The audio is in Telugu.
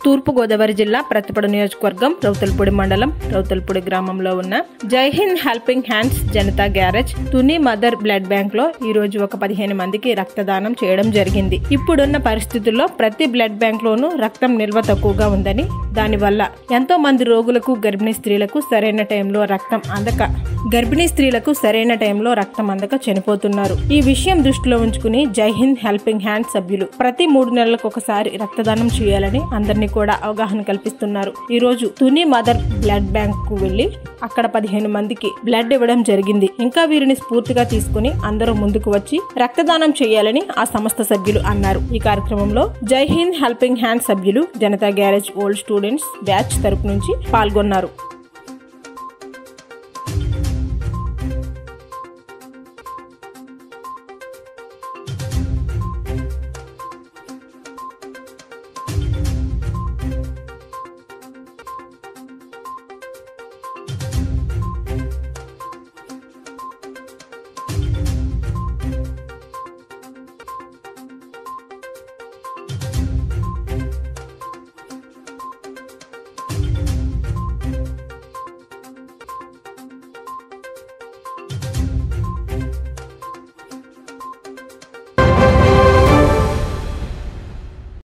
తూర్పుగోదావరి జిల్లా ప్రతిపడు నియోజకవర్గం రౌతల్పూడి మండలం రౌతల్పూడి గ్రామంలో ఉన్న Jai Hind helping hands Janata garage Tuni mother blood bank లో ఈ రోజు ఒక పదిహేను మందికి రక్తదానం చేయడం జరిగింది ఇప్పుడున్న పరిస్థితుల్లో ప్రతి బ్లడ్ బ్యాంక్ లోనూ రక్తం నిల్వ తక్కువగా ఉందని దానివల్ల ఎంతో మంది రోగులకు గర్భిణీ స్త్రీలకు సరైన టైంలో రక్తం అందక గర్భిణీ స్త్రీలకు సరైన టైంలో రక్తం అందక చనిపోతున్నారు ఈ విషయం దృష్టిలో ఉంచుకుని జై హింద్ హెల్పింగ్ హ్యాండ్ సభ్యులు ప్రతి మూడు నెలలకు ఒకసారి రక్తదానం చేయాలని అందరినీ కూడా అవగాహన కల్పిస్తున్నారు ఈ రోజు తుని మదర్ బ్లడ్ బ్యాంక్ కు వెళ్లి అక్కడ పదిహేను మందికి బ్లడ్ ఇవ్వడం జరిగింది ఇంకా వీరిని స్ఫూర్తిగా తీసుకుని అందరూ ముందుకు వచ్చి రక్తదానం చేయాలని ఆ సంస్థ సభ్యులు అన్నారు ఈ కార్యక్రమంలో జై హింద్ హెల్పింగ్ హ్యాండ్ సభ్యులు Janata garage old students batch తరపు నుంచి పాల్గొన్నారు